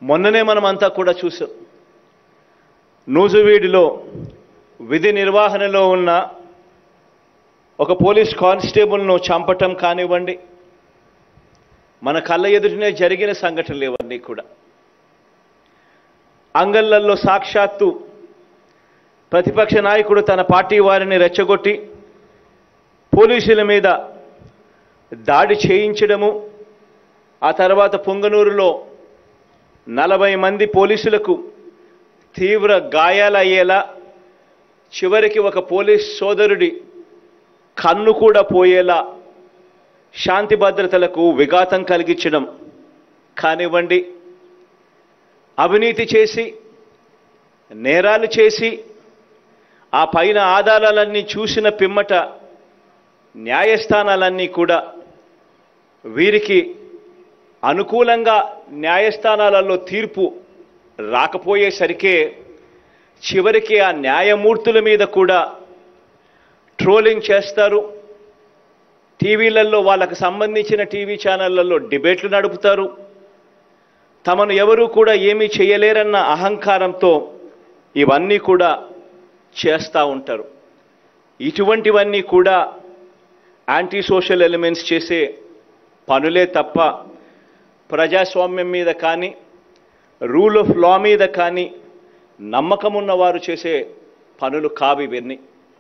మొన్ననే మనం అంతా కూడా చూసాం నూజువీడిలో విధి నిర్వహణలో ఉన్న ఒక పోలీస్ కానిస్టేబుల్ను చంపటం కానివ్వండి మన కళ్ళ ఎదుటనే జరిగిన సంఘటనలు ఇవన్నీ కూడా అంగళ్ళల్లో సాక్షాత్తు ప్రతిపక్ష నాయకుడు తన పార్టీ వారిని రెచ్చగొట్టి పోలీసుల మీద దాడి చేయించడము ఆ తర్వాత పొంగనూరులో నలభై మంది పోలీసులకు తీవ్ర గాయాలయ్యేలా చివరికి ఒక పోలీస్ సోదరుడి కన్ను కూడా పోయేలా శాంతి భద్రతలకు విఘాతం కలిగించడం కానివ్వండి అవినీతి చేసి నేరాలు చేసి ఆ పైన ఆధారాలన్నీ చూసిన పిమ్మట న్యాయస్థానాలన్నీ కూడా వీరికి అనుకూలంగా న్యాయస్థానాలలో తీర్పు రాకపోయేసరికే చివరికి ఆ న్యాయమూర్తుల మీద కూడా ట్రోలింగ్ చేస్తారు టీవీలలో వాళ్ళకు సంబంధించిన టీవీ ఛానళ్లలో డిబేట్లు నడుపుతారు తమను ఎవరూ కూడా ఏమీ చేయలేరన్న అహంకారంతో ఇవన్నీ కూడా చేస్తూ ఉంటారు ఇటువంటివన్నీ కూడా యాంటీ సోషల్ ఎలిమెంట్స్ చేసే పనులే తప్ప ప్రజాస్వామ్యం మీద కానీ రూల్ ఆఫ్ లా మీద కానీ నమ్మకం ఉన్నవారు చేసే పనులు కావు ఇవన్నీ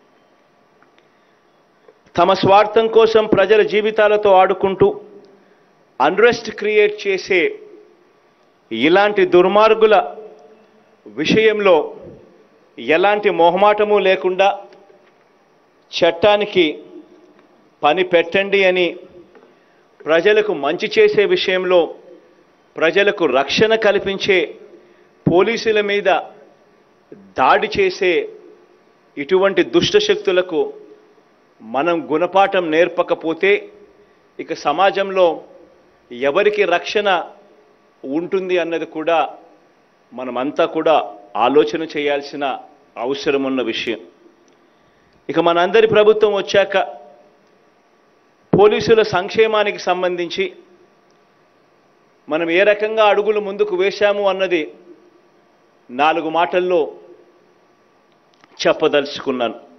తమ స్వార్థం కోసం ప్రజల జీవితాలతో ఆడుకుంటూ అన్రెస్ట్ క్రియేట్ చేసే ఇలాంటి దుర్మార్గుల విషయంలో ఎలాంటి మొహమాటము లేకుండా చట్టానికి పని పెట్టండి అని ప్రజలకు మంచి చేసే విషయంలో ప్రజలకు రక్షణ కల్పించే పోలీసుల మీద దాడి చేసే ఇటువంటి దుష్ట శక్తులకు మనం గుణపాఠం నేర్పకపోతే ఇక సమాజంలో ఎవరికి రక్షణ ఉంటుంది అన్నది కూడా మనమంతా కూడా ఆలోచన చేయాల్సిన అవసరం ఉన్న విషయం ఇక మనందరి ప్రభుత్వం వచ్చాక పోలీసుల సంక్షేమానికి సంబంధించి మనం ఏ రకంగా అడుగులు ముందుకు వేశాము అన్నది నాలుగు మాటల్లో చెప్పదలుచుకున్నాను